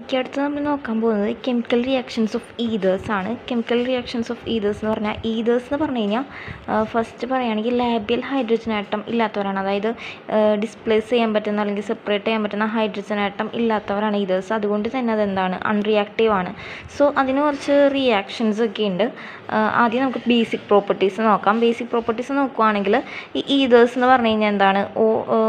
okay അടുത്ത് നമ്മൾ നോക്കാൻ പോകുന്നത് കെമിക്കൽ റിയാക്ഷൻസ് ഓഫ് ഈതേഴ്സ് ആണ് കെമിക്കൽ റിയാക്ഷൻസ് ഓഫ് ഈതേഴ്സ് എന്ന് പറഞ്ഞാൽ ഈതേഴ്സ് എന്ന് പറഞ്ഞു കഴിഞ്ഞാൽ ഫസ്റ്റ് പറയുകയാണെങ്കിൽ ലാബിയൽ ഹൈഡ്രജൻ ആറ്റം ഇല്ലാത്തവരാണ് അതായത് ഡിസ്പ്ലേസ് ചെയ്യാൻ പറ്റുന്ന അല്ലെങ്കിൽ സെപ്പറേറ്റ് ചെയ്യാൻ പറ്റുന്ന ഹൈഡ്രജൻ ആറ്റം ഇല്ലാത്തവരാണ് ഈതേഴ്സ് അതുകൊണ്ട് തന്നെ അതെന്താണ് അൺറിയാക്റ്റീവ് ആണ് സോ അതിന് കുറച്ച് റിയാക്ഷൻസ് ഒക്കെ ഉണ്ട് ആദ്യം നമുക്ക് ബേസിക് പ്രോപ്പർട്ടീസ് നോക്കാം ബേസിക് പ്രോപ്പർട്ടീസ് നോക്കുവാണെങ്കിൽ ഈ ഈതേഴ്സ് എന്ന് പറഞ്ഞു കഴിഞ്ഞാൽ എന്താണ് ഓ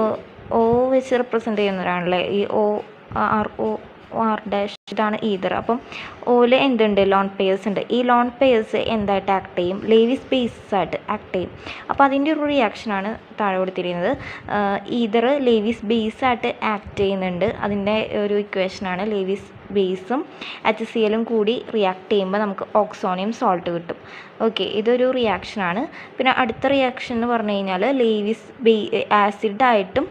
ഓ വെച്ച് റെപ്രസെൻ്റ് ചെയ്യുന്നവരാണല്ലേ ഈ O R O R dash ഇതാണ് ഈതർ അപ്പം ഓല് എന്തുണ്ട് ലോൺ പേയേഴ്സ് ഉണ്ട് ഈ ലോൺ പേയേഴ്സ് എന്തായിട്ട് ആക്ട് ചെയ്യും ലേവി സ്പേസസ് ആയിട്ട് ആക്ട് ചെയ്യും അപ്പോൾ അതിൻ്റെ ഒരു റിയാക്ഷനാണ് താഴെ കൊടുത്തിരിക്കുന്നത് ഈതർ ലേവീസ് ബേസ് ആയിട്ട് ആക്ട് ചെയ്യുന്നുണ്ട് അതിൻ്റെ ഒരു ഇക്വേഷനാണ് ലേവീസ് ബേസും എച്ച് സി എല്ലും കൂടി റിയാക്ട് ചെയ്യുമ്പോൾ നമുക്ക് ഓക്സോണിയം സോൾട്ട് കിട്ടും ഓക്കെ ഇതൊരു റിയാക്ഷനാണ് പിന്നെ അടുത്ത റിയാക്ഷൻ എന്ന് പറഞ്ഞു കഴിഞ്ഞാൽ ലേവീസ് ബേ ആസിഡായിട്ടും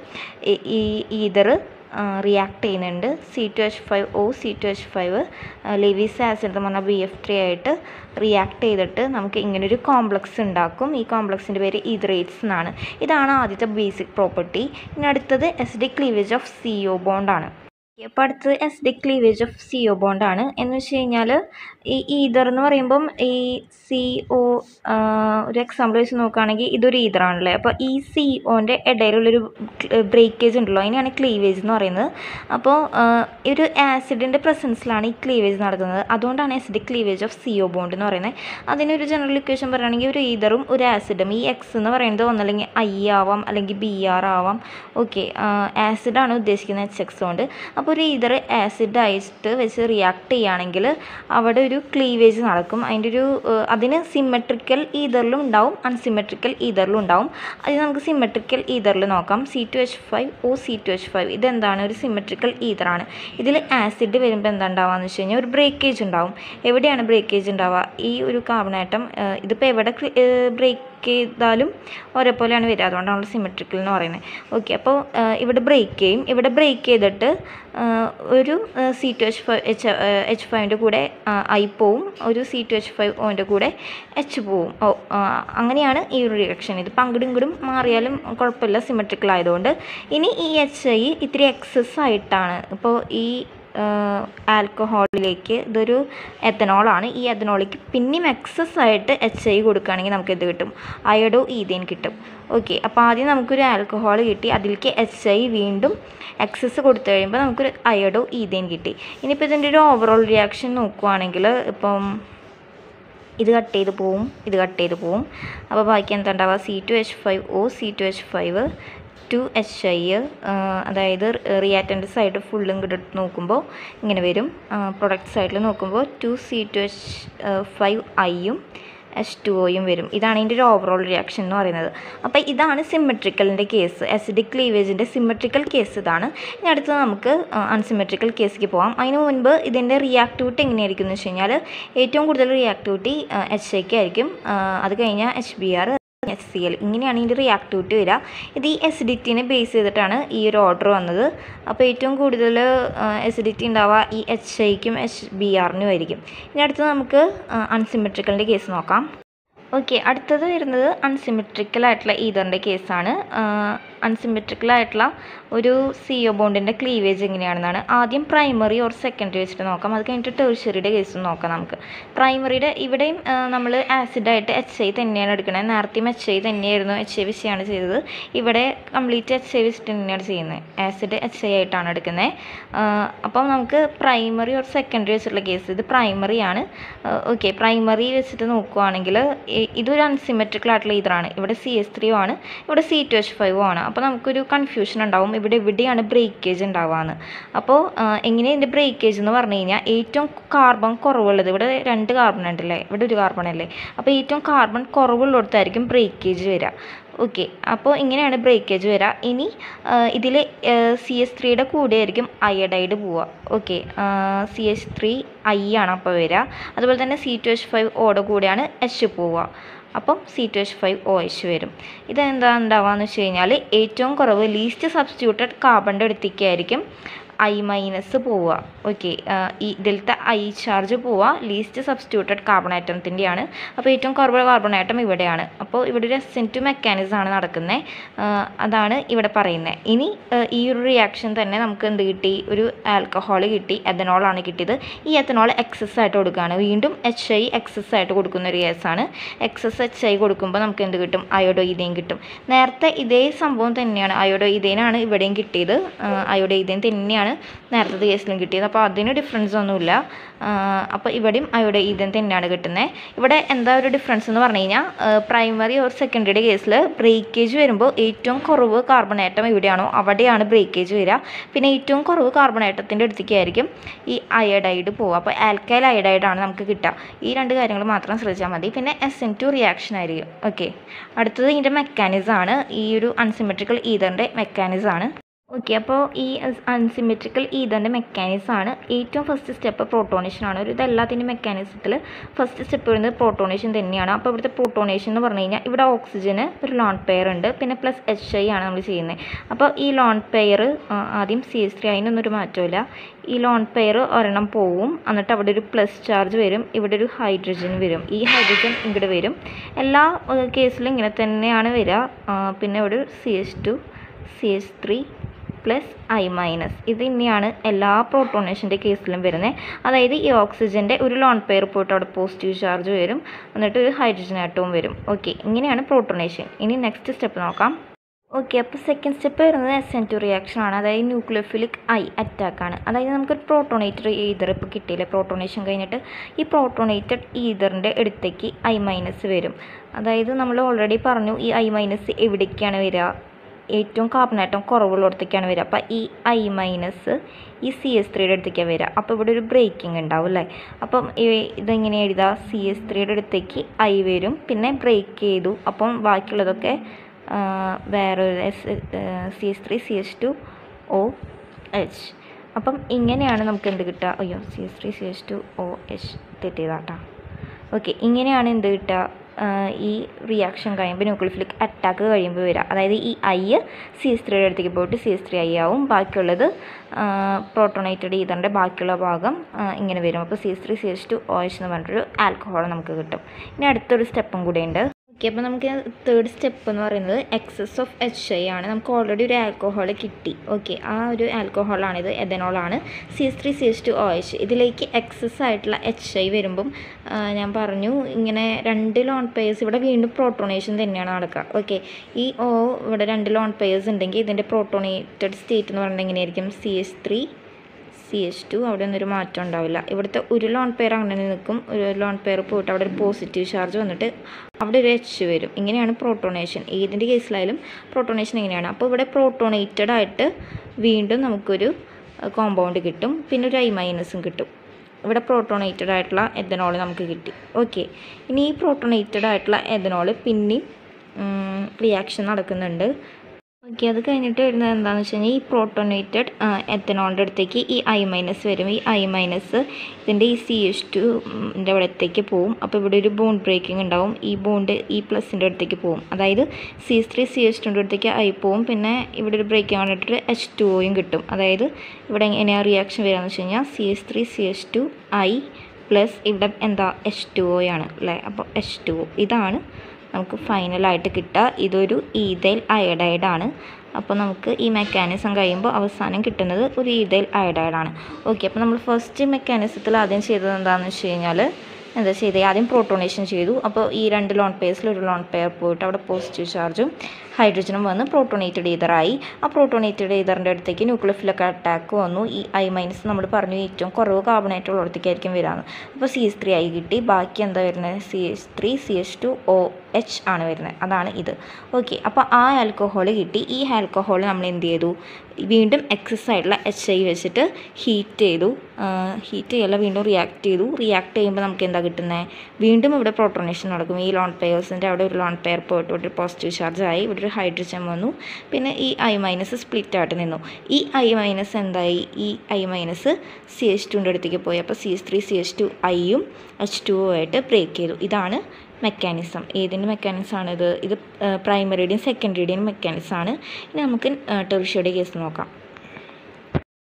ഈ ഈതർ റിയാക്ട് ചെയ്യുന്നുണ്ട് C two H five O C two H five Lewis acid എന്ന് പറഞ്ഞാൽ ബി എഫ് ത്രീ ആയിട്ട് റിയാക്ട് ചെയ്തിട്ട് നമുക്ക് ഇങ്ങനൊരു കോംപ്ലക്സ് ഉണ്ടാക്കും ഈ കോംപ്ലക്സിൻ്റെ പേര് ഈതറേറ്റ്സ് എന്നാണ് ഇതാണ് ആദ്യത്തെ ബേസിക് പ്രോപ്പർട്ടി ഇനി അടുത്തത് S D cleavage of C O ബോണ്ടാണ് അപ്പോൾ അടുത്തത് S D cleavage of C O ബോണ്ടാണ് എന്ന് വെച്ച് കഴിഞ്ഞാൽ ഈ ഈതർ എന്ന് പറയുമ്പം ഈ സി ഒ ഒരു എക്സാമ്പിൾ വെച്ച് നോക്കുകയാണെങ്കിൽ ഇതൊരു ഈതറാണല്ലേ അപ്പോൾ ഈ സി ഒൻ്റെ ഇടയിലുള്ളൊരു ബ്രേക്കേജ് ഉണ്ടല്ലോ അതിനെയാണ് ക്ലീവേജ് എന്ന് പറയുന്നത് അപ്പോൾ ഒരു ആസിഡിൻ്റെ പ്രസൻസിലാണ് ഈ ക്ലീവേജ് നടക്കുന്നത് അതുകൊണ്ടാണ് acidic cleavage of C O bond എന്ന് പറയുന്നത് അതിനൊരു ജനറൽ ഇക്വേഷൻ പറയുകയാണെങ്കിൽ ഒരു ഈതറും ഒരു ആസിഡും ഈ എക്സ് എന്ന് പറയുന്നത് ഒന്നല്ലെങ്കിൽ ഐ ആവാം അല്ലെങ്കിൽ ബി ആർ ആവാം ഓക്കെ ആസിഡാണ് ഉദ്ദേശിക്കുന്നത് എച്ച് എക്സ് കൊണ്ട് അപ്പോൾ ഒരു ഈതർ ആസിഡ് ആയിട്ട് വെച്ച് റിയാക്ട് ചെയ്യുകയാണെങ്കിൽ അവിടെ ഒരു ക്ലീവേജ് നടക്കും അതിൻ്റെ ഒരു അതിന് സിമെട്രിക്കൽ ഈതറിലും ഉണ്ടാവും അൺസിമെട്രിക്കൽ ഈതറിലും ഉണ്ടാവും അത് നമുക്ക് സിമെട്രിക്കൽ ഈതറിൽ നോക്കാം C two H five O C two H five ഇതെന്താണ് ഒരു സിമെട്രിക്കൽ ഈതറാണ് ഇതിൽ ആസിഡ് വരുമ്പോൾ എന്താ ഉണ്ടാവുകയെന്ന് വെച്ച് കഴിഞ്ഞാൽ ഒരു ബ്രേക്കേജ് ഉണ്ടാവും എവിടെയാണ് ബ്രേക്കേജ് ഉണ്ടാവുക ഈ ഒരു കാർബൺ ആറ്റം ഇതിപ്പോൾ എവിടെ ബ്രേക്ക് ചെയ്താലും ഒരേപോലെയാണ് വരിക അതുകൊണ്ടാണ് സിമെട്രിക്കൽ എന്ന് പറയുന്നത് ഓക്കെ അപ്പോൾ ഇവിടെ ബ്രേക്ക് ചെയ്യും ഇവിടെ ബ്രേക്ക് ചെയ്തിട്ട് ഒരു C two H five H H ഫൈവിൻ്റെ കൂടെ ഐ പോവും ഒരു സി ടു എച്ച് ഫൈവ് ഓൻ്റെ കൂടെ എച്ച് പോവും ഓ അങ്ങനെയാണ് ഈ ഒരു റിയാക്ഷൻ ഇത് അങ്ങോട്ടും ഇങ്ങോട്ടും മാറിയാലും കുഴപ്പമില്ല സിമെട്രിക്കൽ ആയതുകൊണ്ട് ഇനി ഈ എച്ച് ഐ ഇത്തിരി എക്സസ് ആയിട്ടാണ് ഇപ്പോൾ ഈ ആൽക്കഹോളിലേക്ക് ഇതൊരു എത്തനോളാണ് ഈ എത്തനോളിക്ക് പിന്നെയും എക്സസ് ആയിട്ട് എച്ച് ഐ കൊടുക്കുകയാണെങ്കിൽ നമുക്ക് എന്ത് കിട്ടും അയഡോ ഈതേൻ കിട്ടും ഓക്കെ അപ്പോൾ ആദ്യം നമുക്കൊരു ആൽക്കഹോൾ കിട്ടി അതിലേക്ക് എച്ച് ഐ വീണ്ടും എക്സസ് കൊടുത്തു കഴിയുമ്പോൾ നമുക്കൊരു അയഡോ ഈതേൻ കിട്ടി ഇനിയിപ്പോൾ ഇതിൻ്റെ ഒരു ഓവറോൾ റിയാക്ഷൻ നോക്കുവാണെങ്കിൽ ഇപ്പം ഇത് കട്ട് ചെയ്ത് പോവും ഇത് കട്ട് ചെയ്ത് പോവും അപ്പോൾ ബാക്കി എന്താ ഉണ്ടാവുക C two H five O C two H five two H I അതായത് റിയാറ്റൻ്റ് സൈഡ് ഫുള്ളും കൂടെ എടുത്ത് നോക്കുമ്പോൾ ഇങ്ങനെ വരും പ്രൊഡക്റ്റ് സൈഡിൽ നോക്കുമ്പോൾ two C two H five ഐയും എച്ച് ടു ഒയും വരും ഇതാണ് ഇതിൻ്റെ ഒരു ഓവറോൾ റിയാക്ഷൻ എന്ന് പറയുന്നത് അപ്പോൾ ഇതാണ് സിമെട്രിക്കലിൻ്റെ കേസ് അസിഡിക് ക്ലീവേജിൻ്റെ സിമെട്രിക്കൽ കേസ് ഇതാണ് ഇനി അടുത്തത് നമുക്ക് അൺസിമെട്രിക്കൽ കേസിലേക്ക് പോകാം അതിന് മുൻപ് ഇതിൻ്റെ റിയാക്ടിവിറ്റി എങ്ങനെയായിരിക്കും എന്ന് വെച്ച് കഴിഞ്ഞാൽ ഏറ്റവും കൂടുതൽ റിയാക്ടിവിറ്റി എച്ച് ഐക്ക് ആയിരിക്കും അത് കഴിഞ്ഞാൽ H B R H C L ഇങ്ങനെയാണ് ഇതിൻ്റെ റിയാക്ടിവിറ്റി വരിക ഇത് ഈ എസിഡിറ്റിനെ ബേസ് ചെയ്തിട്ടാണ് ഈ ഒരു ഓർഡർ വന്നത് അപ്പോൾ ഏറ്റവും കൂടുതൽ എസിഡിറ്റി ഉണ്ടാവുക ഈ എച്ച് ഐക്കും എച്ച് ബി ആറിനും ആയിരിക്കും ഇനി അടുത്തത് നമുക്ക് അൺസിമെട്രിക്കലിൻ്റെ കേസ് നോക്കാം ഓക്കെ അടുത്തത് വരുന്നത് അൺസിമെട്രിക്കൽ ആയിട്ടുള്ള ഈതറിൻ്റെ കേസാണ് അൺസിമെട്രിക്കൽ ആയിട്ടുള്ള ഒരു സി ഒ ബോണ്ടിൻ്റെ ക്ലീവേജ് എങ്ങനെയാണെന്നാണ് ആദ്യം പ്രൈമറി ഓർ സെക്കൻഡറി വെച്ചിട്ട് നോക്കാം അത് കഴിഞ്ഞിട്ട് ടേഴ്സറിയുടെ കേസും നോക്കാം നമുക്ക് പ്രൈമറിയുടെ ഇവിടെയും നമ്മൾ ആസിഡായിട്ട് എച്ച് ഐ തന്നെയാണ് എടുക്കുന്നത് നേരത്തെയും എച്ച് ഐ തന്നെയായിരുന്നു എച്ച് ഐ വെച്ചാണ് ചെയ്തത് ഇവിടെ കംപ്ലീറ്റ് എച്ച് ഐ വെച്ചിട്ട് തന്നെയാണ് ചെയ്യുന്നത് ആസിഡ് എച്ച് ഐ ആയിട്ടാണ് എടുക്കുന്നത് അപ്പം നമുക്ക് പ്രൈമറി ഓർ സെക്കൻഡറി വെച്ചിട്ടുള്ള കേസ് ഇത് പ്രൈമറി ആണ് ഓക്കെ പ്രൈമറി വെച്ചിട്ട് നോക്കുവാണെങ്കിൽ ഇതൊരു അൺസിമെട്രിക്കൽ ആയിട്ടുള്ള ഇതാണ് ഇവിടെ സി എസ് ത്രീ ആണ് ഇവിടെ സി ടു എച്ച് ഫൈവ് ആണ് അപ്പോൾ നമുക്കൊരു കൺഫ്യൂഷൻ ഉണ്ടാവും ഇവിടെ എവിടെയാണ് ബ്രേക്കേജ് ഉണ്ടാവുകയെന്ന് അപ്പോൾ എങ്ങനെ ഇതിൻ്റെ ബ്രേക്കേജ് എന്ന് പറഞ്ഞു കഴിഞ്ഞാൽ ഏറ്റവും കാർബൺ കുറവുള്ളത് ഇവിടെ രണ്ട് കാർബൺ ഉണ്ടല്ലേ ഇവിടെ ഒരു കാർബൺ അല്ലേ അപ്പോൾ ഏറ്റവും കാർബൺ കുറവുള്ളിടത്തായിരിക്കും ബ്രേക്കേജ് വരിക ഓക്കെ അപ്പോൾ ഇങ്ങനെയാണ് ബ്രേക്കേജ് വരിക ഇനി ഇതിൽ സി എസ് ത്രീയുടെ കൂടെ ആയിരിക്കും അയഡൈഡ് പോവുക okay C H three I ആണ് അപ്പോൾ വരിക അതുപോലെ തന്നെ സി ടു എച്ച് ഫൈവ് ഓടെ കൂടെയാണ് എച്ച് പോവുക അപ്പം C two H five O H വരും ഇതെന്താ ഉണ്ടാവുകയെന്ന് വെച്ച് കഴിഞ്ഞാൽ ഏറ്റവും കുറവ് ലീസ്റ്റ് സബ്സ്റ്റിറ്റ്യൂട്ടഡ് കാർബണിൻ്റെ അടുത്തേക്കായിരിക്കും ഐ മൈനസ് പോവുക ഓക്കെ ഈ ഇതിലത്തെ ഐ ചാർജ് പോവുക ലീസ്റ്റ് സബ്സ്റ്റിറ്റ്യൂട്ടഡ് കാർബൺ ആറ്റത്തിൻ്റെയാണ് അപ്പോൾ ഏറ്റവും കുറവ് കാർബൺ ആറ്റം ഇവിടെയാണ് അപ്പോൾ ഇവിടെ ഒരു എസ് എൻ ടു മെക്കാനിസം ആണ് നടക്കുന്നത് അതാണ് ഇവിടെ പറയുന്നത് ഇനി ആ, ഈ ഒരു റിയാക്ഷൻ തന്നെ നമുക്ക് എന്ത് കിട്ടി ഒരു ആൽക്കഹോൾ കിട്ടി എഥനോളാണ് കിട്ടിയത് ഈ എഥനോൾ എക്സസ് ആയിട്ട് കൊടുക്കുകയാണ് വീണ്ടും എച്ച് ഐ എക്സസ് ആയിട്ട് കൊടുക്കുന്ന ഒരു കേസാണ് എക്സസ് എച്ച് ഐ കൊടുക്കുമ്പോൾ നമുക്ക് എന്ത് കിട്ടും അയോഡോ ഇതേൻ കിട്ടും നേരത്തെ ഇതേ സംഭവം തന്നെയാണ് അയോഡോ ഇതേനാണ് ഇവിടെയും കിട്ടിയത് അയോഡോ ഇതേൻ തന്നെയാണ് നേരത്തെ കേസിലും കിട്ടിയത് അപ്പോൾ അതിന് ഡിഫറൻസ് ഒന്നുമില്ല അപ്പോൾ ഇവിടെയും അയോഡോ ഇതേൻ തന്നെയാണ് കിട്ടുന്നത് ഇവിടെ എന്താ ഒരു ഡിഫറൻസ് എന്ന് പറഞ്ഞു കഴിഞ്ഞാൽ പ്രൈമറി ഓർ സെക്കൻഡറി കേസിൽ ബ്രേക്കേജ് വരുമ്പോൾ ഏറ്റവും കുറവ് കാർബൺ ആറ്റം എവിടെയാണോ അവിടെയാണ് ബ്രേക്കേജ് വരിക പിന്നെ ഏറ്റവും കുറവ് കാർബൺ ആറ്റത്തിൻ്റെ അടുത്തേക്കായിരിക്കും ഈ അയഡൈഡ് പോവുക അപ്പോൾ ആൽക്കൈൽ അയഡൈഡാണ് നമുക്ക് കിട്ടുക ഈ രണ്ട് കാര്യങ്ങൾ മാത്രം ശ്രദ്ധിച്ചാൽ മതി പിന്നെ എസ് എൻ ടു റിയാക്ഷൻ ആയിരിക്കും ഓക്കെ അടുത്തത് ഇതിൻ്റെ മെക്കാനിസം ആണ് ഈ ഒരു അൺസിമെട്രിക്കൽ ഈതറിൻ്റെ മെക്കാനിസം ആണ് ഓക്കെ അപ്പോൾ ഈ അൺസിമെട്രിക്കൽ ഈതറിൻ്റെ മെക്കാനിസം ആണ് ഏറ്റവും ഫസ്റ്റ് സ്റ്റെപ്പ് പ്രോട്ടോണേഷൻ ആണ് ഒരു ഇതെല്ലാത്തിൻ്റെ മെക്കാനിസത്തിൽ ഫസ്റ്റ് സ്റ്റെപ്പ് വരുന്നത് പ്രോട്ടോണേഷൻ തന്നെയാണ് അപ്പോൾ ഇവിടുത്തെ പ്രോട്ടോണേഷൻ എന്ന് പറഞ്ഞു കഴിഞ്ഞാൽ ഇവിടെ ഓക്സിജന് ഒരു ലോൺ പെയർ ഉണ്ട് പിന്നെ പ്ലസ് എച്ച് ഐ ആണ് നമ്മൾ ചെയ്യുന്നത് അപ്പോൾ ഈ ലോൺ പെയർ ആദ്യം സി എസ് ത്രീ അതിനൊന്നും ഒരു മാറ്റമില്ല ഈ ലോൺ പെയർ ഒരെണ്ണം പോവും എന്നിട്ട് അവിടെ ഒരു പ്ലസ് ചാർജ് വരും ഇവിടെ ഒരു ഹൈഡ്രജൻ വരും ഈ ഹൈഡ്രജൻ ഇങ്ങോട്ട് വരും എല്ലാ കേസിലും ഇങ്ങനെ തന്നെയാണ് വരിക ആ, പിന്നെ ഇവിടെ C H two C H three plus I minus ഇത് തന്നെയാണ് എല്ലാ പ്രോട്ടോണേഷൻ്റെ കേസിലും വരുന്നത് അതായത് ഈ ഓക്സിജൻ്റെ ഒരു ലോൺ പെയർ പോയിട്ട് അവിടെ പോസിറ്റീവ് ചാർജ് വരും എന്നിട്ട് ഒരു ഹൈഡ്രജൻ ആറ്റവും വരും ഓക്കെ ഇങ്ങനെയാണ് പ്രോട്ടോണേഷൻ ഇനി നെക്സ്റ്റ് സ്റ്റെപ്പ് നോക്കാം ഓക്കെ അപ്പോൾ സെക്കൻഡ് സ്റ്റെപ്പ് വരുന്നത് എസ് എൻ ടു റിയാക്ഷൻ ആണ് അതായത് ന്യൂക്ലിയോഫിലിക് ഐ അറ്റാക്ക് ആണ് അതായത് നമുക്കൊരു പ്രോട്ടോണേറ്റഡ് ഈതർ ഇപ്പോൾ കിട്ടിയില്ലേ പ്രോട്ടോണേഷൻ കഴിഞ്ഞിട്ട് ഈ പ്രോട്ടോണേറ്റഡ് ഈതറിൻ്റെ അടുത്തേക്ക് ഐ മൈനസ് വരും അതായത് നമ്മൾ ഓൾറെഡി പറഞ്ഞു ഈ ഐ മൈനസ് എവിടേക്കാണ് വരിക ഏറ്റവും കാർബണാറ്റം കുറവുള്ളിടത്തേക്കാണ് വരിക അപ്പോൾ ഈ ഐ മൈനസ് ഈ സി എസ് ത്രീയുടെ അടുത്തേക്കാണ് വരിക അപ്പോൾ ഇവിടെ ഒരു ബ്രേക്കിംഗ് ഉണ്ടാവും അല്ലേ അപ്പം ഈ- ഇതെങ്ങനെ എഴുതുക സി എസ് ത്രീയുടെ അടുത്തേക്ക് ഐ വരും പിന്നെ ബ്രേക്ക് ചെയ്തു അപ്പം ബാക്കിയുള്ളതൊക്കെ ആ, വേറൊരു S C S three C H two O H അപ്പം ഇങ്ങനെയാണ് നമുക്ക് എന്ത് കിട്ടുക അയ്യോ C S three C H two O H തെറ്റിയതാട്ടാ ഓക്കെ ഇങ്ങനെയാണ് എന്ത് കിട്ടുക ആ, ഈ റിയാക്ഷൻ കഴിയുമ്പോൾ ന്യൂക്ലിയോഫിലിക് അറ്റാക്ക് കഴിയുമ്പോൾ വരിക അതായത് ഈ ഐ സി എസ് ത്രീയുടെ അടുത്തേക്ക് പോയിട്ട് സി എസ് ത്രീ ഐ ആവും ബാക്കിയുള്ളത് പ്രോട്ടോണേറ്റഡ് ഈതറിൻ്റെ ബാക്കിയുള്ള ഭാഗം ആ, ഇങ്ങനെ വരും അപ്പോൾ C S three C H two O H എന്ന് പറഞ്ഞിട്ടൊരു ആൽക്കഹോൾ നമുക്ക് കിട്ടും ഇനി അടുത്തൊരു സ്റ്റെപ്പും കൂടെ ഉണ്ട് ഓക്കെ അപ്പോൾ നമുക്ക് തേർഡ് സ്റ്റെപ്പ് എന്ന് പറയുന്നത് എക്സസ് ഓഫ് എച്ച് ഐ ആണ് നമുക്ക് ഓൾറെഡി ഒരു ആൽക്കഹോൾ കിട്ടി ഓക്കെ ആ ഒരു ആൽക്കഹോളാണിത് എഥനോളാണ് C S three C S two O H ഇതിലേക്ക് എക്സസ് ആയിട്ടുള്ള എച്ച് ഐ വരുമ്പം ആ, ഞാൻ പറഞ്ഞു ഇങ്ങനെ രണ്ട് ലോൺ പേയേഴ്സ് ഇവിടെ വീണ്ടും പ്രോട്ടോണേഷൻ തന്നെയാണ് നടക്കുക ഓക്കെ ഈ ഓ ഇവിടെ രണ്ട് ലോൺ പേയേഴ്സ് ഉണ്ടെങ്കിൽ ഇതിൻ്റെ പ്രോട്ടോണേറ്റഡ് സ്റ്റേറ്റ് എന്ന് പറയുന്നത് എങ്ങനെയായിരിക്കും C S three C H two അവിടെ ഒന്നും ഒരു മാറ്റം ഉണ്ടാവില്ല ഇവിടുത്തെ ഒരു ലോൺ പെയർ അങ്ങനെ നിൽക്കും ഒരു ലോൺ പെയർ പോയിട്ട് അവിടെ ഒരു പോസിറ്റീവ് ചാർജ് വന്നിട്ട് അവിടെ ഒരു എച്ച് വരും ഇങ്ങനെയാണ് പ്രോട്ടോണേഷൻ ഏതിൻ്റെ കേസിലായാലും പ്രോട്ടോണേഷൻ ഇങ്ങനെയാണ് അപ്പോൾ ഇവിടെ പ്രോട്ടോണേറ്റഡ് ആയിട്ട് വീണ്ടും നമുക്കൊരു കോമ്പൗണ്ട് കിട്ടും പിന്നെ ഒരു ഐ മൈനസും കിട്ടും ഇവിടെ പ്രോട്ടോണേറ്റഡ് ആയിട്ടുള്ള എഥനോൾ നമുക്ക് കിട്ടി ഓക്കെ ഇനി ഈ പ്രോട്ടോണേറ്റഡ് ആയിട്ടുള്ള എഥനോൾ പിന്നെയും റിയാക്ഷൻ നടക്കുന്നുണ്ട് ഓക്കെ അത് കഴിഞ്ഞിട്ട് വരുന്നത് എന്താണെന്ന് വെച്ച് കഴിഞ്ഞാൽ ഈ പ്രോട്ടോണേറ്റഡ് എത്തനോളിൻ്റെ അടുത്തേക്ക് ഈ ഐ മൈനസ് വരും ഈ ഐ മൈനസ് ഇതിൻ്റെ ഈ സി എച്ച് ടുൻ്റെ അവിടത്തേക്ക് പോവും അപ്പോൾ ഇവിടെ ഒരു ബോണ്ട് ബ്രേക്കിംഗ് ഉണ്ടാവും ഈ ബോണ്ട് ഈ പ്ലസിൻ്റെ അടുത്തേക്ക് പോവും അതായത് C S three C H ടുൻ്റെ അടുത്തേക്ക് ഐ പോവും പിന്നെ ഇവിടെ ഒരു ബ്രേക്കിംഗ് കണ്ടിട്ട് എച്ച് ടു ഒയും കിട്ടും അതായത് ഇവിടെ എങ്ങനെയാണ് റിയാക്ഷൻ വരികയെന്ന് വെച്ച് കഴിഞ്ഞാൽ C S three C H two I plus ഇവിടെ എന്താ എച്ച് ടു ഒ ആണ് അല്ലേ അപ്പോൾ എച്ച് ടു ഒ ഇതാണ് നമുക്ക് ഫൈനലായിട്ട് കിട്ടുക ഇതൊരു ഈതൈൽ അയഡൈഡാണ് അപ്പോൾ നമുക്ക് ഈ മെക്കാനിസം കഴിയുമ്പോൾ അവസാനം കിട്ടുന്നത് ഒരു ഈതൈൽ അയഡൈഡാണ് ഓക്കെ അപ്പോൾ നമ്മൾ ഫസ്റ്റ് മെക്കാനിസത്തിൽ ആദ്യം ചെയ്തത് എന്താണെന്ന് വെച്ച് കഴിഞ്ഞാൽ എന്താ ചെയ്തത് ആദ്യം പ്രോട്ടോണേഷൻ ചെയ്തു അപ്പോൾ ഈ രണ്ട് ലോൺ പെയർസിൽ ഒരു ലോൺ പെയർ പോയിട്ട് അവിടെ പോസിറ്റീവ് ചാർജും ഹൈഡ്രജനും വന്ന് പ്രോട്ടോണേറ്റഡ് ഈതറായി ആ പ്രോട്ടോണേറ്റഡ് ഈതറിൻ്റെ അടുത്തേക്ക് ന്യൂക്ലിയോഫിലൊക്കെ അറ്റാക്ക് വന്നു ഈ ഐ മൈനസ് നമ്മൾ പറഞ്ഞു ഏറ്റവും കുറവ് കാർബണേറ്റ് ഉള്ളിടത്തേക്കായിരിക്കും വരാമെന്ന് അപ്പോൾ സി എസ് ത്രീ ആയി കിട്ടി ബാക്കി എന്താ വരുന്നത് C H three C H two O H ആണ് വരുന്നത് അതാണ് ഇത് ഓക്കെ അപ്പോൾ ആ ആൽക്കഹോൾ കിട്ടി ഈ ആൽക്കഹോൾ നമ്മൾ എന്ത് ചെയ്തു വീണ്ടും എക്സസ് ആയിട്ടുള്ള എച്ച് ഐ വെച്ചിട്ട് ഹീറ്റ് ചെയ്തു ഹീറ്റ് ചെയ്യല്ല വീണ്ടും റിയാക്ട് ചെയ്തു റിയാക്ട് ചെയ്യുമ്പോൾ നമുക്ക് എന്താ കിട്ടുന്നത് വീണ്ടും ഇവിടെ പ്രോട്ടോണേഷൻ നടക്കും ഈ ലോൺ പെയേഴ്സിൻ്റെ അവിടെ ഒരു ലോൺ പെയർ പോയിട്ട് ഇവിടെ ഒരു പോസിറ്റീവ് ചാർജ് ആയി ഇവിടെ ഒരു ഹൈഡ്രജൻ വന്നു പിന്നെ ഈ ഐ മൈനസ് സ്പ്ലിറ്റ് ആയിട്ട് നിന്നു ഈ ഐ മൈനസ് എന്തായി ഈ ഐ മൈനസ് സി എച്ച് ടുൻ്റെ അടുത്തേക്ക് പോയി അപ്പോൾ C H three C H two ഐയും എച്ച് ടു ആയിട്ട് ബ്രേക്ക് ചെയ്തു ഇതാണ് മെക്കാനിസം ഏതിൻ്റെ മെക്കാനിസം ആണിത് ഇത് പ്രൈമറിയുടെയും സെക്കൻഡറിയുടെയും മെക്കാനിസം ആണ് ഇനി നമുക്ക് ടെറിഷ്യയുടെ കേസ് നോക്കാം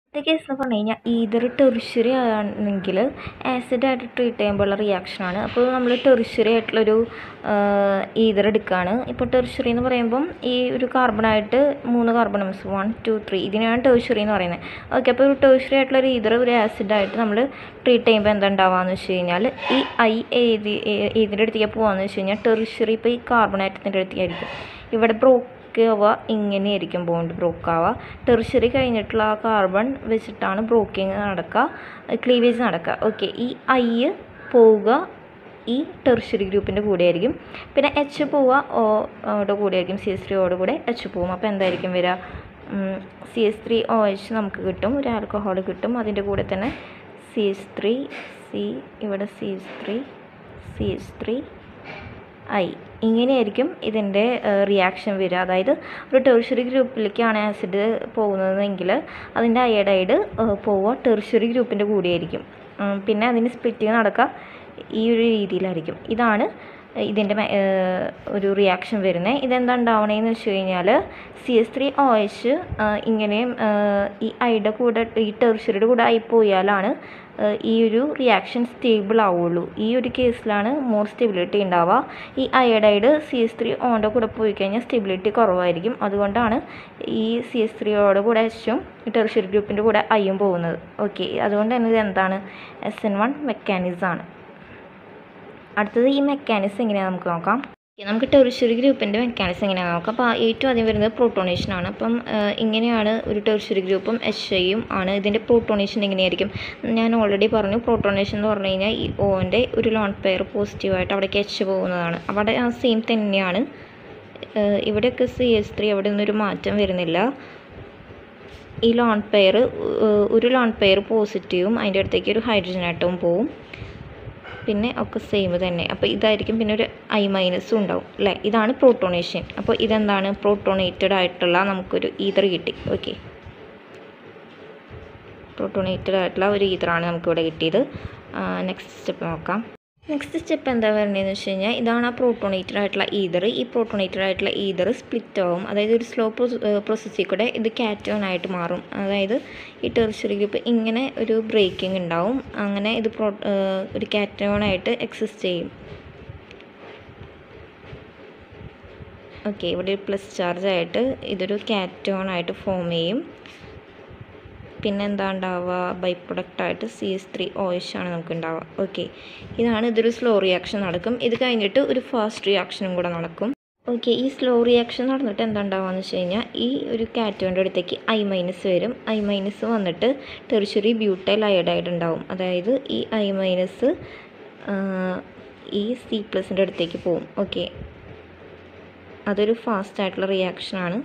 ഇത് കേസ് എന്ന് പറഞ്ഞു കഴിഞ്ഞാൽ ഈതർ ടെറിഷ്യറി ആണെങ്കിൽ ആസിഡായിട്ട് ട്രീറ്റ് ചെയ്യുമ്പോഴുള്ള റിയാക്ഷനാണ് അപ്പോൾ നമ്മൾ ടെറിഷ്യറി ആയിട്ടുള്ളൊരു ഈതർ എടുക്കുകയാണ് ഇപ്പോൾ ടെറിഷ്യറി എന്ന് പറയുമ്പം ഈ ഒരു കാർബണായിട്ട് മൂന്ന് കാർബണംസ് വൺ ടു ത്രീ ഇതിനാണ് ടെറിഷ്യറി എന്ന് പറയുന്നത് ഓക്കെ അപ്പോൾ ഒരു ടെറിഷ്യറി ആയിട്ടുള്ള ഒരു ഈതർ ഒരു ആസിഡായിട്ട് നമ്മൾ ട്രീറ്റ് ചെയ്യുമ്പോൾ എന്താ ഉണ്ടാവുകയെന്ന് വെച്ച് കഴിഞ്ഞാൽ ഈ ഐ ഏത് ഏതിൻ്റെ അടുത്തേക്ക് പോകാമെന്ന് വെച്ച് കഴിഞ്ഞാൽ ടെറിഷ്യറി ഇപ്പോൾ ഈ കാർബണാറ്റത്തിൻ്റെ അടുത്തേക്കായിരിക്കും ഇവിടെ ബ്രോക്ക് ആവുക ഇങ്ങനെയായിരിക്കും ബോണ്ട് ബ്രോക്ക് ആവുക ടെറിഷ്യറി കഴിഞ്ഞിട്ടുള്ള ആ കാർബൺ വെച്ചിട്ടാണ് ബ്രോക്കിങ് നടക്കുക ക്ലീവേജ് നടക്കുക ഓക്കെ ഈ ഐ പോവുക ഈ ടെറിഷ്യറി ഗ്രൂപ്പിൻ്റെ കൂടെ ആയിരിക്കും പിന്നെ എച്ച് പോവുക ഓടെ കൂടെ ആയിരിക്കും സി എസ് ത്രീ ഓടെ കൂടെ എച്ച് പോവും അപ്പോൾ എന്തായിരിക്കും വരിക C S three O H നമുക്ക് കിട്ടും ഒരു ആൽക്കഹോൾ കിട്ടും അതിൻ്റെ കൂടെ തന്നെ സി എസ് ത്രീ സി ഇവിടെ C S three C S three I ഇങ്ങനെയായിരിക്കും ഇതിൻ്റെ റിയാക്ഷൻ വരിക അതായത് ഒരു ടെറിഷ്യറി ഗ്രൂപ്പിലേക്കാണ് ആസിഡ് പോകുന്നതെങ്കിൽ അതിൻ്റെ അയഡൈഡ് പോവുക ടെറിഷ്യറി ഗ്രൂപ്പിൻ്റെ കൂടെയായിരിക്കും ഉം, പിന്നെ അതിന് സ്പ്ലിറ്റിങ് നടക്കുക ഈ ഒരു രീതിയിലായിരിക്കും ഇതാണ് ഇതിൻ്റെ മെ- ഏർ ഒരു റിയാക്ഷൻ വരുന്നത് ഇതെന്താ ഉണ്ടാവണേന്ന് വെച്ച് കഴിഞ്ഞാൽ C S three O H ഇങ്ങനെയും ഏർ ഈ ഐയുടെ കൂടെ ഈ ടെറിഷ്യറിയുടെ കൂടെ ആയി പോയാലാണ് ഏർ ഈ ഒരു റിയാക്ഷൻ സ്റ്റേബിൾ ആവുള്ളൂ ഈ ഒരു കേസിലാണ് മോർ സ്റ്റെബിലിറ്റി ഉണ്ടാവുക ഈ അയഡൈഡ് സി എസ് ത്രീ ഓൻ്റെ കൂടെ പോയി കഴിഞ്ഞാൽ സ്റ്റെബിലിറ്റി കുറവായിരിക്കും അതുകൊണ്ടാണ് ഈ സി എസ് ത്രീയോടെ കൂടെ എച്ചും ഈ ടെറിഷ്യറി ഗ്രൂപ്പിൻ്റെ കൂടെ ഐയും പോകുന്നത് ഓക്കെ അതുകൊണ്ട് തന്നെ ഇത് എന്താണ് എസ് എൻ വൺ മെക്കാനിസം അടുത്തത് ഈ മെക്കാനിസം എങ്ങനെയാണെന്ന് നമുക്ക് നോക്കാം ഓക്കെ, നമുക്ക് ടെറിഷ്യറി ഗ്രൂപ്പിൻ്റെ മെക്കാനിസം എങ്ങനെയാണെന്ന് നോക്കാം അപ്പോൾ ഏറ്റവും ആദ്യം വരുന്നത് പ്രോട്ടോണേഷൻ ആണ് അപ്പം ഏഹ്, ഇങ്ങനെയാണ് ഒരു ടെറിഷ്യറി ഗ്രൂപ്പും എച്ച് ഐയും ആണ് ഇതിൻ്റെ പ്രോട്ടോണേഷൻ എങ്ങനെയായിരിക്കും ഞാൻ ഓൾറെഡി പറഞ്ഞു പ്രോട്ടോണേഷൻ എന്ന് പറഞ്ഞു കഴിഞ്ഞാൽ ഈ ഓൻ്റെ ഒരു ലോൺ പെയർ പോസിറ്റീവായിട്ട് അവിടേക്ക് എച്ച് പോകുന്നതാണ് അവിടെ ആ സെയിം തന്നെയാണ് ഏഹ്, ഇവിടെയൊക്കെ സി എസ് ത്രീ അവിടെ നിന്നൊരു മാറ്റം വരുന്നില്ല ഈ ലോൺ പെയർ ഒരു ലോൺ പെയർ പോസിറ്റീവും അതിൻ്റെ അടുത്തേക്ക് ഒരു ഹൈഡ്രജൻ ആറ്റവും പോവും പിന്നെ ഒക്കെ സെയിം തന്നെ അപ്പോൾ ഇതായിരിക്കും പിന്നെ ഒരു ഐ മൈനസും ഉണ്ടാവും അല്ലേ ഇതാണ് പ്രോട്ടോണേഷൻ അപ്പോൾ ഇതെന്താണ് പ്രോട്ടോണേറ്റഡ് ആയിട്ടുള്ള നമുക്കൊരു ഈതർ കിട്ടി ഓക്കെ പ്രോട്ടോണേറ്റഡ് ആയിട്ടുള്ള ഒരു ഈതറാണ് നമുക്കിവിടെ കിട്ടിയത് നെക്സ്റ്റ് സ്റ്റെപ്പ് നോക്കാം നെക്സ്റ്റ് സ്റ്റെപ്പ് എന്താ വരുന്നതെന്ന് വെച്ച് കഴിഞ്ഞാൽ ഇതാണ് ആ പ്രോട്ടോണേറ്റഡ് ആയിട്ടുള്ള ഈതർ ഈ പ്രോട്ടോണേറ്റഡ് ആയിട്ടുള്ള ഈതർ സ്പ്ലിറ്റ് ആവും അതായത് ഒരു സ്ലോ പ്രോസസ്സിൽ കൂടെ ഇത് കാറ്റോൺ ആയിട്ട് മാറും അതായത് ഈ ടെറിഷ്യറി ഗ്രൂപ്പ് ഇങ്ങനെ ഒരു ബ്രേക്കിംഗ് ഉണ്ടാവും അങ്ങനെ ഇത് പ്രോ ഏഹ് ഒരു കാറ്റോൺ ആയിട്ട് എക്സിസ്റ്റ് ചെയ്യും ഓക്കെ ഇവിടെ പ്ലസ് ചാർജ് ആയിട്ട് ഇതൊരു കാറ്റോൺ ആയിട്ട് ഫോം ചെയ്യും പിന്നെ എന്താ ഉണ്ടാവുക ബൈ പ്രൊഡക്റ്റായിട്ട് സി എസ് ത്രീ ഓയിഷ് ആണ് നമുക്ക് ഉണ്ടാവുക ഓക്കെ ഇതാണ് ഇതൊരു സ്ലോ റിയാക്ഷൻ നടക്കും ഇത് കഴിഞ്ഞിട്ട് ഒരു ഫാസ്റ്റ് റിയാക്ഷനും കൂടെ നടക്കും ഓക്കെ ഈ സ്ലോ റിയാക്ഷൻ നടന്നിട്ട് എന്താ ഉണ്ടാവുകയെന്ന് വെച്ച് കഴിഞ്ഞാൽ ഈ ഒരു കാറ്റോൻ്റെ അടുത്തേക്ക് ഐ മൈനസ് വരും ഐ മൈനസ് വന്നിട്ട് ടെറിഷ്യറി ബ്യൂട്ടൈൽ അയഡൈഡ് ഉണ്ടാവും അതായത് ഈ ഐ മൈനസ് ഈ സി പ്ലസിൻ്റെ അടുത്തേക്ക് പോവും ഓക്കെ അതൊരു ഫാസ്റ്റ് ആയിട്ടുള്ള റിയാക്ഷനാണ്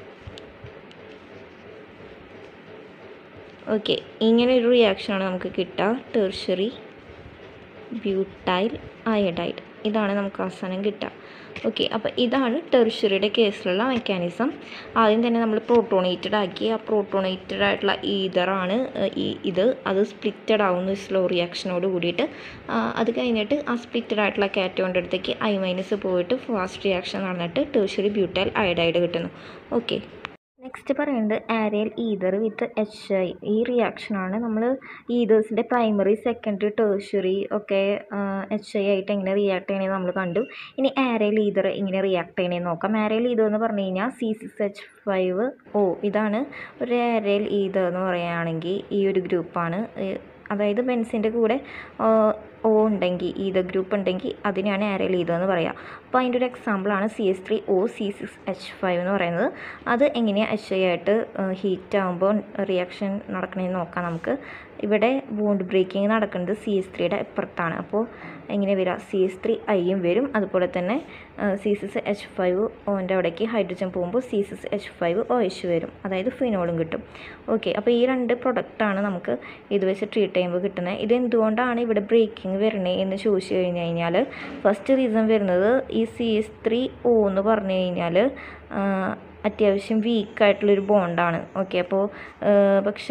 ഓക്കെ ഇങ്ങനെ ഒരു റിയാക്ഷനാണ് നമുക്ക് കിട്ടുക ടെർഷ്യറി ബ്യൂട്ടൈൽ അയഡൈഡ് ഇതാണ് നമുക്ക് അവസാനം കിട്ടുക ഓക്കെ അപ്പോൾ ഇതാണ് ടെർഷ്യറിയുടെ കേസിലുള്ള മെക്കാനിസം ആദ്യം തന്നെ നമ്മൾ പ്രോട്ടോണേറ്റഡ് ആക്കി ആ പ്രോട്ടോണേറ്റഡ് ആയിട്ടുള്ള ഈതറാണ് ഈ ഇത് അത് സ്പ്ലിറ്റഡ് ആവുന്നു സ്ലോ റിയാക്ഷനോട് കൂടിയിട്ട് ആ, അത് കഴിഞ്ഞിട്ട് ആ സ്പ്ലിറ്റഡ് ആയിട്ടുള്ള കാറ്റോൻ്റെ അടുത്തേക്ക് ഐ മൈനസ് പോയിട്ട് ഫാസ്റ്റ് റിയാക്ഷൻ നടന്നിട്ട് ടെർഷ്യറി ബ്യൂട്ടൈൽ അയഡൈഡ് കിട്ടുന്നു ഓക്കെ നെക്സ്റ്റ് പറയുന്നത് aryl ether with H I ഈ റിയാക്ഷനാണ് നമ്മൾ ഈതേഴ്സിൻ്റെ പ്രൈമറി സെക്കൻഡറി ടേഴ്സറി ഒക്കെ എച്ച് ഐ ആയിട്ട് എങ്ങനെ റിയാക്ട് ചെയ്യണമെന്ന് നമ്മൾ കണ്ടു ഇനി ആരിയൽ ഈതർ എങ്ങനെ റിയാക്ട് ചെയ്യണമെന്ന് നോക്കാം ആരിയൽ ഈതർ എന്ന് പറഞ്ഞു കഴിഞ്ഞാൽ C six H five O ഇതാണ് ഒരു ആരിയൽ ഈതർ എന്ന് പറയുകയാണെങ്കിൽ ഈ ഒരു ഗ്രൂപ്പാണ് അതായത് ബെൻസിൻ്റെ കൂടെ ഒ ഉണ്ടെങ്കിൽ ഈത ഗ്രൂപ്പ് ഉണ്ടെങ്കിൽ അതിനെയാണ് ആരൽ ഈത എന്ന് പറയുക അപ്പോൾ അതിൻ്റെ ഒരു എക്സാമ്പിളാണ് C S three O C six H five എന്ന് പറയുന്നത് അത് എങ്ങനെയാണ് എച്ച് ഐ ആയിട്ട് ഹീറ്റ് ആകുമ്പോൾ റിയാക്ഷൻ നടക്കണമെന്ന് നോക്കാം നമുക്ക് ഇവിടെ ബോണ്ട് ബ്രേക്കിംഗ് നടക്കുന്നത് സി എസ് ത്രീയുടെ അപ്പുറത്താണ് അപ്പോൾ എങ്ങനെ വരിക സി എസ് ത്രീ ഐയും വരും അതുപോലെ തന്നെ സി സിക്സ് എച്ച് ഫൈവ് ഓൻ്റെ അവിടേക്ക് ഹൈഡ്രജൻ പോകുമ്പോൾ C six H five O H വരും അതായത് ഫിനോളും കിട്ടും ഓക്കെ അപ്പോൾ ഈ രണ്ട് പ്രൊഡക്റ്റാണ് നമുക്ക് ഇത് വെച്ച് ട്രീറ്റ് ചെയ്യുമ്പോൾ കിട്ടുന്നത് ഇത് എന്തുകൊണ്ടാണ് ഇവിടെ ബ്രേക്കിംഗ് വരണേ എന്ന് ചോദിച്ചു കഴിഞ്ഞ് കഴിഞ്ഞാൽ ഫസ്റ്റ് റീസൺ വരുന്നത് ഈ സി എസ് ത്രീ ഒ എന്ന് പറഞ്ഞു കഴിഞ്ഞാൽ അത്യാവശ്യം വീക്കായിട്ടുള്ളൊരു ബോണ്ടാണ് ഓക്കെ അപ്പോൾ പക്ഷേ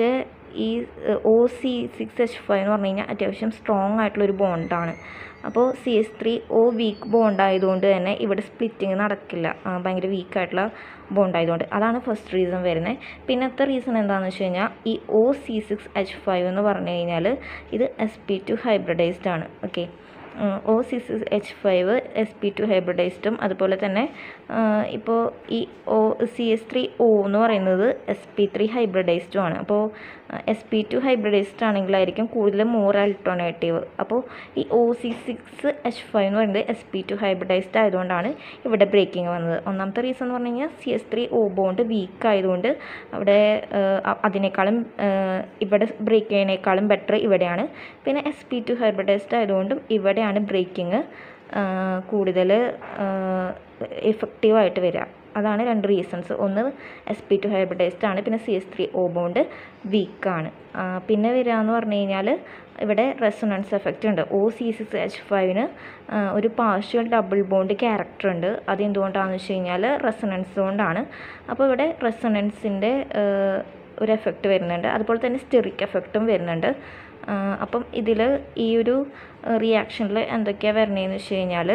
ഈ O C six H five എന്ന് പറഞ്ഞു കഴിഞ്ഞാൽ അത്യാവശ്യം സ്ട്രോങ് ആയിട്ടുള്ളൊരു ബോണ്ടാണ് അപ്പോൾ C S three O weak bond ആയതുകൊണ്ട് തന്നെ ഇവിടെ സ്പ്ലിറ്റിങ് നടക്കില്ല ആ, ഭയങ്കര വീക്കായിട്ടുള്ള ബോണ്ട് ആയതുകൊണ്ട് അതാണ് ഫസ്റ്റ് റീസൺ വരുന്നത് പിന്നത്തെ റീസൺ എന്താണെന്ന് വെച്ച് കഴിഞ്ഞാൽ ഈ O C six H five എന്ന് പറഞ്ഞു കഴിഞ്ഞാൽ ഇത് എസ് പി ടു ഹൈബ്രിഡൈസ്ഡ് ആണ് okay O six H five S P two ഹൈബ്രിഡൈസ്ഡും അതുപോലെ തന്നെ ഇപ്പോൾ ഈ O C S three O എന്ന് പറയുന്നത് എസ് പി ത്രീ ഹൈബ്രിഡൈസ്ഡും ആണ് അപ്പോൾ എസ് പി ടു ഹൈബ്രിഡൈസ്ഡ് ആണെങ്കിലായിരിക്കും കൂടുതൽ മോർ ആൾട്ടർനേറ്റീവ് അപ്പോൾ ഈ O C six H five എന്ന് പറയുന്നത് എസ് പി ടു ഹൈബ്രിഡൈസ്ഡ് ആയതുകൊണ്ടാണ് ഇവിടെ ബ്രേക്കിംഗ് വന്നത് ഒന്നാമത്തെ റീസൺ എന്ന് പറഞ്ഞു കഴിഞ്ഞാൽ C S three O bond weak ആയതുകൊണ്ട് അവിടെ ഏഹ്, അ- അതിനേക്കാളും ഏഹ്, ഇവിടെ ബ്രേക്ക് ചെയ്യുന്നതിനേക്കാളും ബെറ്റർ ഇവിടെയാണ് പിന്നെ എസ് പി ടു ഹൈബ്രിഡൈസ്ഡ് ആയതുകൊണ്ടും ഇവിടെയാണ് ബ്രേക്കിംഗ് കൂടുതൽ എഫക്റ്റീവായിട്ട് വരിക അതാണ് രണ്ട് റീസൺസ് ഒന്ന് എസ് പി ടു ഹൈബ്രിഡൈസ്ഡ് ആണ് പിന്നെ C S three O bond വീക്കാണ് പിന്നെ വരിക എന്ന് പറഞ്ഞു കഴിഞ്ഞാൽ ഇവിടെ റെസൊണൻസ് എഫക്റ്റ് ഉണ്ട് ഒ സി സിക്സ് എച്ച് ഫൈവിന് ഒരു പാർഷ്യൽ ഡബിൾ ബോണ്ട് ക്യാരക്ടർ ഉണ്ട് അത് എന്തുകൊണ്ടാണെന്ന് വെച്ച് കഴിഞ്ഞാൽ റെസൊണൻസ് കൊണ്ടാണ് അപ്പോൾ ഇവിടെ റെസൊണൻസിൻ്റെ ഒരു എഫക്റ്റ് വരുന്നുണ്ട് അതുപോലെ തന്നെ സ്റ്റെറിക് എഫക്റ്റും വരുന്നുണ്ട് ആ, അപ്പം ഇതിൽ ഈ ഒരു റിയാക്ഷനിൽ എന്തൊക്കെയാണ് വരണതെന്ന് വെച്ച് കഴിഞ്ഞാൽ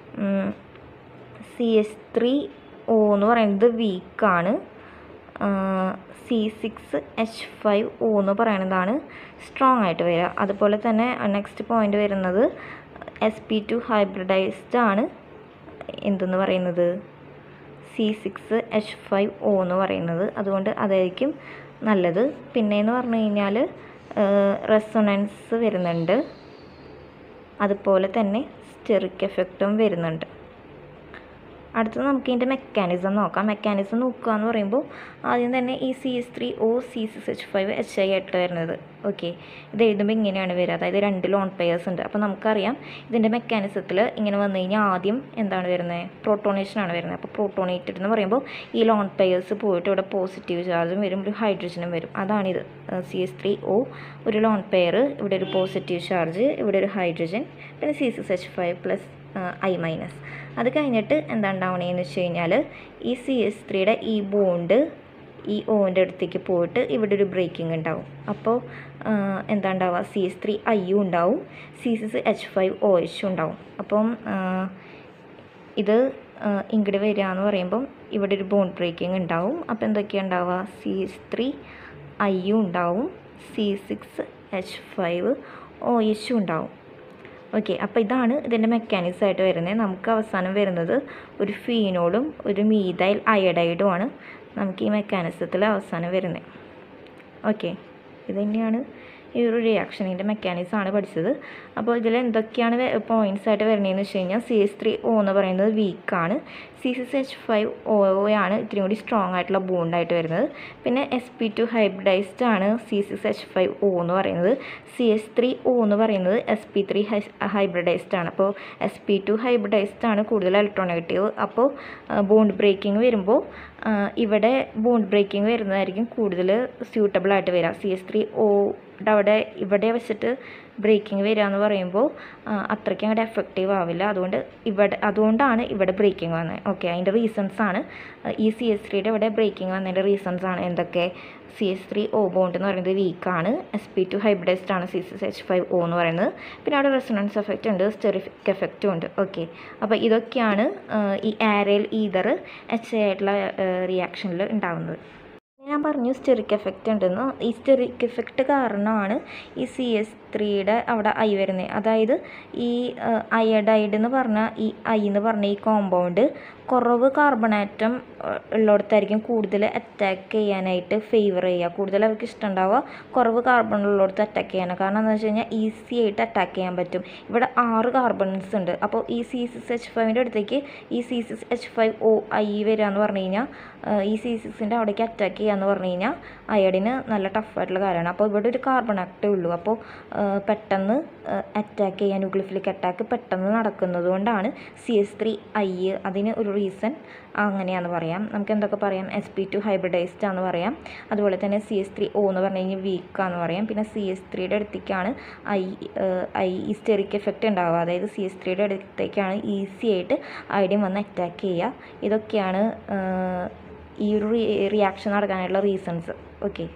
സി എസ് ത്രീ ഒ എന്ന് പറയുന്നത് വീക്കാണ് C six H five O എന്ന് പറയുന്നതാണ് സ്ട്രോങ് ആയിട്ട് വരിക അതുപോലെ തന്നെ നെക്സ്റ്റ് പോയിന്റ് വരുന്നത് എസ് പി ടു ഹൈബ്രിഡൈസ്ഡ് ആണ് എന്തെന്ന് പറയുന്നത് C six H five O എന്ന് പറയുന്നത് അതുകൊണ്ട് അതായിരിക്കും നല്ലത് പിന്നെയെന്ന് പറഞ്ഞു കഴിഞ്ഞാൽ റെസൊണൻസ് വരുന്നുണ്ട് അതുപോലെ തന്നെ സ്റ്റെറിക് എഫക്റ്റും വരുന്നുണ്ട് അടുത്തത് നമുക്ക് ഇതിൻ്റെ മെക്കാനിസം നോക്കാം മെക്കാനിസം നോക്കുക എന്ന് പറയുമ്പോൾ ആദ്യം തന്നെ ഈ C S three O C six H five H I ആയിട്ട് വരുന്നത് ഓക്കെ ഇത് എഴുതുമ്പോൾ ഇങ്ങനെയാണ് വരിക അതായത് രണ്ട് ലോൺ പെയേഴ്സ് ഉണ്ട് അപ്പോൾ നമുക്കറിയാം ഇതിൻ്റെ മെക്കാനിസത്തിൽ ഇങ്ങനെ വന്നു കഴിഞ്ഞാൽ ആദ്യം എന്താണ് വരുന്നത് പ്രോട്ടോണേഷനാണ് വരുന്നത് അപ്പോൾ പ്രോട്ടോണേറ്റഡ് എന്ന് പറയുമ്പോൾ ഈ ലോൺ പെയേഴ്സ് പോയിട്ട് ഇവിടെ പോസിറ്റീവ് ചാർജും വരും ഒരു ഹൈഡ്രജനും വരും അതാണിത് സി എസ് ത്രീ ഒ ഒരു ലോൺ പെയർ ഇവിടെ ഒരു പോസിറ്റീവ് ചാർജ് ഇവിടെ ഒരു ഹൈഡ്രജൻ പിന്നെ C six H five plus I minus അത് കഴിഞ്ഞിട്ട് എന്താ ഉണ്ടാവണേന്ന് വെച്ച് കഴിഞ്ഞാൽ ഈ സി എസ് ത്രീയുടെ ഈ ബോണ്ട് ഈ ഓൻ്റെ അടുത്തേക്ക് പോയിട്ട് ഇവിടെ ഒരു ബ്രേക്കിംഗ് ഉണ്ടാവും അപ്പോൾ എന്താ ഉണ്ടാവുക സി എസ് ത്രീ ഐയും ഉണ്ടാവും C six H five O എച്ചും ഉണ്ടാവും അപ്പം ആ, ഇത് ഇങ്ങോട്ട് വരിക എന്ന് പറയുമ്പം ഇവിടെ ഒരു ബോണ്ട് ബ്രേക്കിംഗ് ഉണ്ടാവും അപ്പോൾ എന്തൊക്കെയാണ് ഉണ്ടാവുക സി എസ് ത്രീ ഐയും ഉണ്ടാവും C six H five O എച്ചും ഉണ്ടാവും ഓക്കെ അപ്പോൾ ഇതാണ് ഇതിൻ്റെ മെക്കാനിക്സ് ആയിട്ട് വരുന്നത് നമുക്ക് അവസാനം വരുന്നത് ഒരു ഫീനോളും ഒരു മീതൈൽ അയഡൈഡുമാണ് നമുക്ക് ഈ മെക്കാനിസത്തിൽ അവസാനം വരുന്നത് ഓക്കെ ഇത് തന്നെയാണ് ഈ ഒരു റിയാക്ഷനിൻ്റെ മെക്കാനിസം ആണ് പഠിച്ചത് അപ്പോൾ ഇതിൽ എന്തൊക്കെയാണ് പോയിൻറ്റ്സ് ആയിട്ട് വരുന്നതെന്ന് വെച്ച് കഴിഞ്ഞാൽ സി എസ് ത്രീ ഒ എന്ന് പറയുന്നത് വീക്കാണ് C six H five O ആണ് ഇത്തിരി കൂടി സ്ട്രോങ് ആയിട്ടുള്ള ബോണ്ടായിട്ട് വരുന്നത് പിന്നെ എസ് പി ടു ഹൈബ്രിഡൈസ്ഡ് ആണ് C six H five O എന്ന് പറയുന്നത് സി എസ് ത്രീ ഒ എന്ന് പറയുന്നത് എസ് പി ത്രീ ഹൈബ്രിഡൈസ്ഡ് ആണ് അപ്പോൾ എസ് പി ടു ഹൈബ്രിഡൈസ്ഡ് ആണ് കൂടുതൽ ഇലക്ട്രോനെഗറ്റീവ് അപ്പോൾ ബോണ്ട് ബ്രേക്കിംഗ് വരുമ്പോൾ ആ, ഇവിടെ ബോണ്ട് ബ്രേക്കിംഗ് വരുന്നതായിരിക്കും കൂടുതൽ സ്യൂട്ടബിൾ ആയിട്ട് വരിക സി എസ് ത്രീ ഒ അവിടെ ഇവിടെ വെച്ചിട്ട് ബ്രേക്കിംഗ് വരിക എന്ന് പറയുമ്പോൾ ആ, അത്രയ്ക്ക് അങ്ങോട്ട് എഫക്റ്റീവ് ആവില്ല അതുകൊണ്ട് ഇവിടെ അതുകൊണ്ടാണ് ഇവിടെ ബ്രേക്കിംഗ് വന്നത് ഓക്കെ അതിൻ്റെ റീസൺസ് ആണ് ആ, ഈ സി എസ് ത്രീയുടെ ഇവിടെ ബ്രേക്കിംഗ് വന്നതിൻ്റെ റീസൺസ് ആണ് എന്തൊക്കെ C S three O bond എന്ന് പറയുന്നത് വീക്കാണ് എസ് പി ടു ഹൈബ്രിഡൈസ്ഡ് ആണ് C six H five O എന്ന് പറയുന്നത് പിന്നെ അവിടെ റെസൊണൻസ് എഫക്റ്റ് ഉണ്ട് സ്റ്റെറിഫിക് എഫക്റ്റും ഉണ്ട് ഓക്കെ അപ്പോൾ ഇതൊക്കെയാണ് ആ, ഈ ആരയിൽ ഈതർ എച്ച് ആയിട്ടുള്ള റിയാക്ഷനിൽ ഉണ്ടാകുന്നത് ഞാൻ പറഞ്ഞു സ്റ്റെറിക് എഫക്റ്റ് ഉണ്ടെന്ന് ഈ സ്റ്റെറിക് എഫക്റ്റ് കാരണമാണ് ഈ സി എസ് ത്രീയുടെ അവിടെ ഐ വരുന്നത് അതായത് ഈ അയഡൈഡ് എന്ന് പറഞ്ഞ ഈ ഐ എന്ന് പറഞ്ഞ ഈ കോമ്പൗണ്ട് കുറവ് കാർബൺ ആറ്റം ഉള്ളിടത്തായിരിക്കും കൂടുതൽ അറ്റാക്ക് ചെയ്യാനായിട്ട് ഫേവർ ചെയ്യുക കൂടുതൽ അവർക്ക് ഇഷ്ടം ഉണ്ടാവുക കുറവ് കാർബൺ ഉള്ളിടത്ത് അറ്റാക്ക് ചെയ്യാനാണ് കാരണം എന്താണെന്ന് വെച്ച് കഴിഞ്ഞാൽ ഈസി ആയിട്ട് അറ്റാക്ക് ചെയ്യാൻ പറ്റും ഇവിടെ ആറ് കാർബൺസ് ഉണ്ട് അപ്പോൾ ഈ സി സിക്സ് എച്ച് ഫൈവിൻ്റെ അടുത്തേക്ക് ഈ C six H five O I വരിക എന്ന് പറഞ്ഞു കഴിഞ്ഞാൽ ഈ സി സിക്സിൻ്റെ അവിടേക്ക് അറ്റാക്ക് ചെയ്യുക എന്ന് പറഞ്ഞു കഴിഞ്ഞാൽ അയഡിന് നല്ല ടഫായിട്ടുള്ള കാര്യമാണ് അപ്പോൾ ഇവിടെ ഒരു കാർബൺ ആക്റ്റേ ഉള്ളൂ അപ്പോൾ ആ, പെട്ടെന്ന് അറ്റാക്ക് ചെയ്യാൻ ന്യൂക്ലിഫിലിക് അറ്റാക്ക് പെട്ടെന്ന് നടക്കുന്നത് കൊണ്ടാണ് സി എസ് ത്രീ ഐ അതിന് ഒരു റീസൺ അങ്ങനെയാണെന്ന് പറയാം നമുക്ക് എന്തൊക്കെ പറയാം എസ് പി ടു ഹൈബ്രിഡൈസ്ഡ് ആണെന്ന് പറയാം അതുപോലെ തന്നെ സി എസ് ത്രീ ഒ എന്ന് പറഞ്ഞു കഴിഞ്ഞാൽ വീക്കാന്ന് പറയാം പിന്നെ സി എസ് ത്രീയുടെ അടുത്തേക്കാണ് ഐ ഐ സ്റ്റെറിക് എഫക്റ്റ് ഉണ്ടാവുക അതായത് സി എസ് ത്രീയുടെ അടുത്തേക്കാണ് ഈസി ആയിട്ട് ഐഡിയം വന്ന് അറ്റാക്ക് ചെയ്യുക ഇതൊക്കെയാണ് ആ, ഈ ഒരു റിയാക്ഷൻ നടക്കാനുള്ള റീസൺസ് ഓക്കെ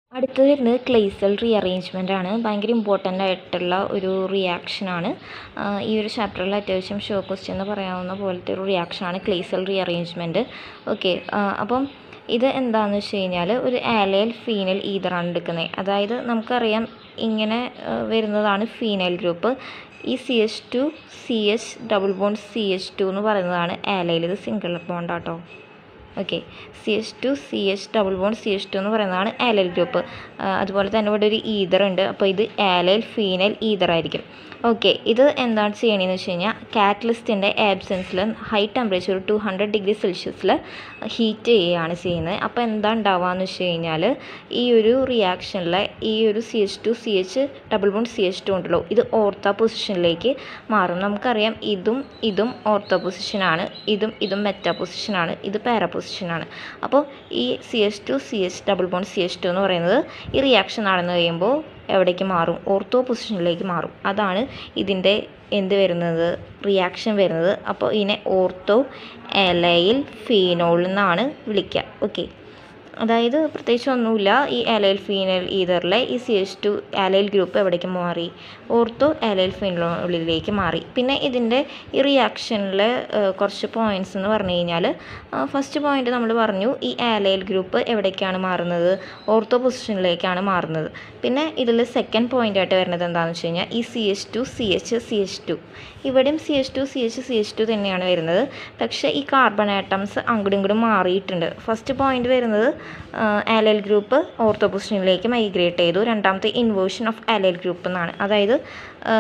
അടുത്തത് വരുന്നത് ക്ലേസൽ റീഅറേഞ്ച്മെൻ്റ് ആണ് ഭയങ്കര ഇമ്പോർട്ടൻ്റ് ആയിട്ടുള്ള ഒരു റിയാക്ഷനാണ് ഈ ഒരു ചാപ്റ്ററിൽ അത്യാവശ്യം ഷോ ക്വസ്റ്റ്യൻ എന്ന് പറയാവുന്ന പോലത്തെ ഒരു റിയാക്ഷനാണ് ക്ലേസൽ റീഅറേഞ്ച്മെൻറ്റ് ഓക്കെ അപ്പം ഇത് എന്താണെന്ന് വെച്ച് കഴിഞ്ഞാൽ ഒരു ആലയൽ ഫീനൽ ഈതറാണ് എടുക്കുന്നത് അതായത് നമുക്കറിയാം ഇങ്ങനെ ആ, വരുന്നതാണ് ഫീനൽ ഗ്രൂപ്പ് ഈ C H two C H double bond C H two എന്ന് പറയുന്നതാണ് ആലയിൽ ഇത് സിംഗിൾ ബോണ്ടാട്ടോ okay C H two C H double bond C H two എന്ന് പറയുന്നതാണ് ആലൈൽ ഗ്രൂപ്പ് അതുപോലെ തന്നെ ഇവിടെ ഒരു ഈതർ ഉണ്ട് അപ്പോൾ ഇത് ആലൈൽ ഫീനൽ ഈതർ ആയിരിക്കും ഓക്കെ ഇത് എന്താണ് ചെയ്യണമെന്ന് വെച്ച് കഴിഞ്ഞാൽ കാറ്റലിസ്റ്റിൻ്റെ ആബ്സെൻസിൽ high temperature two hundred degree സെൽഷ്യസിൽ ഹീറ്റ് ചെയ്യുകയാണ് ചെയ്യുന്നത് അപ്പോൾ എന്താ ഉണ്ടാവുകയെന്ന് വെച്ച് കഴിഞ്ഞാൽ ഈ ഒരു റിയാക്ഷനിൽ ഈ ഒരു C H two C H double bond C H two ഉണ്ടല്ലോ ഇത് ഓർത്ത പൊസിഷനിലേക്ക് മാറും നമുക്കറിയാം ഇതും ഇതും ഓർത്ത പൊസിഷനാണ് ഇതും ഇതും മെറ്റ പൊസിഷനാണ് ഇത് പാര പൊസിഷനാണ് അപ്പോൾ ഈ C H two C H double bond C H two എന്ന് പറയുന്നത് ഈ റിയാക്ഷൻ നടന്നു കഴിയുമ്പോൾ എവിടേക്ക് മാറും ഓർത്തോ പൊസിഷനിലേക്ക് മാറും അതാണ് ഇതിൻ്റെ എന്ത് വരുന്നത് റിയാക്ഷൻ വരുന്നത് അപ്പോൾ ഇതിനെ ഓർത്തോ എലയിൽ ഫീനോൾ എന്നാണ് വിളിക്കുക ഓക്കെ അതായത് പ്രത്യേകിച്ച് ഒന്നുമില്ല ഈ അലൈൽ ഫീനൽ ഈതറിലെ ഈ C H two allyl group എവിടേക്ക് മാറി ഓർത്തോ അലൈൽ ഫീനോളിലേക്ക് മാറി പിന്നെ ഇതിൻ്റെ ഈ റിയാക്ഷനിൽ കുറച്ച് പോയിൻറ്റ്സ് എന്ന് പറഞ്ഞു കഴിഞ്ഞാൽ ഫസ്റ്റ് പോയിന്റ് നമ്മൾ പറഞ്ഞു ഈ അലൈൽ ഗ്രൂപ്പ് എവിടേക്കാണ് മാറുന്നത് ഓർത്തോ പൊസിഷനിലേക്കാണ് മാറുന്നത് പിന്നെ ഇതിൽ സെക്കൻഡ് പോയിന്റ് ആയിട്ട് വരുന്നത് എന്താണെന്ന് വെച്ച് കഴിഞ്ഞാൽ ഈ C H two C H C H two ഇവിടെയും C H two C H C H two തന്നെയാണ് വരുന്നത് പക്ഷേ ഈ കാർബൺ ആറ്റംസ് അങ്ങോട്ടും ഇങ്ങോട്ടും മാറിയിട്ടുണ്ട് ഫസ്റ്റ് പോയിന്റ് വരുന്നത് ആലൽ ഗ്രൂപ്പ് ഓർത്തോ പൊസിഷനിലേക്ക് മൈഗ്രേറ്റ് ചെയ്തു രണ്ടാമത്തെ ഇൻവേർഷൻ ഓഫ് ആലൽ ഗ്രൂപ്പ് എന്നാണ് അതായത് ആ,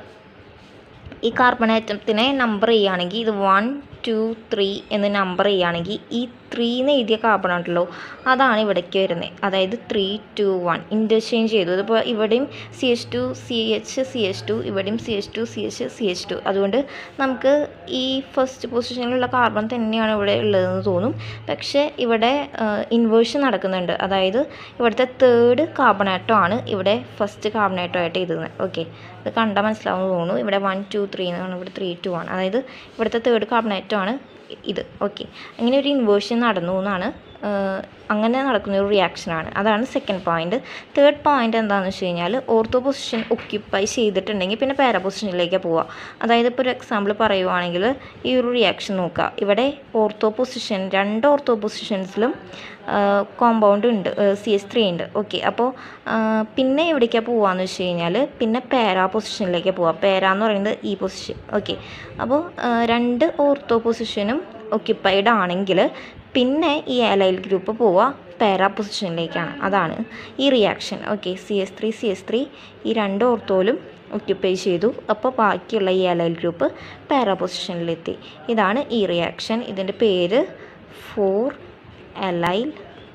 ഈ കാർബൺ ആറ്റത്തിനെ നമ്പർ ചെയ്യുകയാണെങ്കിൽ ഇത് വൺ ടു ത്രീ എന്ന് നമ്പർ ചെയ്യുകയാണെങ്കിൽ ഈ ത്രീ എന്ന് എഴുതിയ കാർബൺ ഉണ്ടല്ലോ അതാണ് ഇവിടേക്ക് വരുന്നത് അതായത് ത്രീ ടു വൺ ഇൻ്റർചേഞ്ച് ചെയ്തു ഇതിപ്പോൾ ഇവിടെയും C H two C H C H two ഇവിടെയും C H two C H C H two അതുകൊണ്ട് നമുക്ക് ഈ ഫസ്റ്റ് പൊസിഷനിലുള്ള കാർബൺ തന്നെയാണ് ഇവിടെ ഉള്ളതെന്ന് തോന്നും പക്ഷേ ഇവിടെ ഇൻവേർഷൻ നടക്കുന്നുണ്ട് അതായത് ഇവിടുത്തെ തേർഡ് കാർബൺ ആറ്റം ആണ് ഇവിടെ ഫസ്റ്റ് കാർബൺ ആറ്റം ആയിട്ട് എഴുതുന്നത് ഓക്കെ ഇത് കണ്ടാൽ മനസ്സിലാവുമെന്ന് തോന്നുന്നു ഇവിടെ വൺ ടു ത്രീ എന്നാണ് ഇവിടെ ത്രീ ടു ആണ് അതായത് ഇവിടുത്തെ തേർഡ് കാർബൺ ആറ്റം ആണ് ഇത് ഓക്കെ അങ്ങനെ ഒരു ഇൻവേർഷൻ നടന്നു എന്നാണ് ആഹ് അങ്ങനെ നടക്കുന്ന ഒരു റിയാക്ഷനാണ് അതാണ് സെക്കൻഡ് പോയിന്റ് തേർഡ് പോയിന്റ് എന്താണെന്ന് വെച്ച് കഴിഞ്ഞാൽ ഓർത്തോ പൊസിഷൻ ഒക്യുപ്പൈ ചെയ്തിട്ടുണ്ടെങ്കിൽ പിന്നെ പാര പൊസിഷനിലേക്ക് പോവുക അതായത് ഇപ്പോൾ ഒരു എക്സാമ്പിൾ പറയുവാണെങ്കിൽ ഈ ഒരു റിയാക്ഷൻ നോക്കുക ഇവിടെ ഓർത്തോ പൊസിഷൻ രണ്ട് ഓർത്തോ പൊസിഷൻസിലും കോമ്പൗണ്ട് ഉണ്ട് സി എസ് ത്രീ ഉണ്ട് ഓക്കെ അപ്പോൾ പിന്നെ എവിടേക്കാണ് പോവാന്ന് വെച്ച് കഴിഞ്ഞാൽ പിന്നെ പാര പൊസിഷനിലേക്ക് പോവാം പാര എന്ന് പറയുന്നത് ഈ പൊസിഷൻ ഓക്കെ അപ്പോൾ രണ്ട് ഓർത്തോ പൊസിഷനും ഒക്യുപ്പൈഡ് ആണെങ്കിൽ പിന്നെ ഈ അലൈൽ ഗ്രൂപ്പ് പോവുക പാര പൊസിഷനിലേക്കാണ് അതാണ് ഈ reaction okay C S three C S three ഈ രണ്ട് ഓർത്തോലും ഒക്യുപ്പൈ ചെയ്തു അപ്പോൾ ബാക്കിയുള്ള ഈ അലൈൽ ഗ്രൂപ്പ് പാര പൊസിഷനിലെത്തി ഇതാണ് ഈ റിയാക്ഷൻ ഇതിൻ്റെ പേര് four allyl